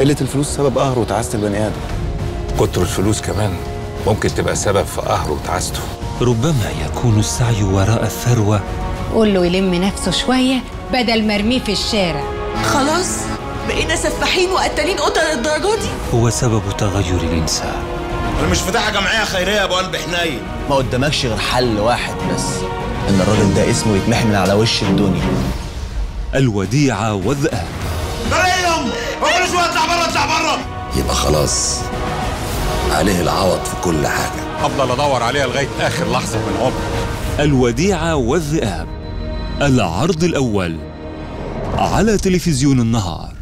قله الفلوس سبب قهر وتعاسه البني ادم كتر الفلوس كمان ممكن تبقى سبب في قهره وتعاسته ربما يكون السعي وراء الثروة قول له يلم نفسه شوية بدل مرميه في الشارع خلاص بقينا سفاحين وقتالين قتل الدرجة دي هو سبب تغير الإنسان انا مش فاتحها جمعيه خيريه يا ابو قلب حنين ما قدامكش غير حل واحد بس ان الراجل ده اسمه يتمحي من على وش الدنيا الوديعة والذئاب مريم كل شويه اطلع بره اطلع بره يبقى خلاص عليه العوض في كل حاجة افضل ادور عليها لغايه اخر لحظه من عمري الوديعة والذئاب العرض الأول على تلفزيون النهار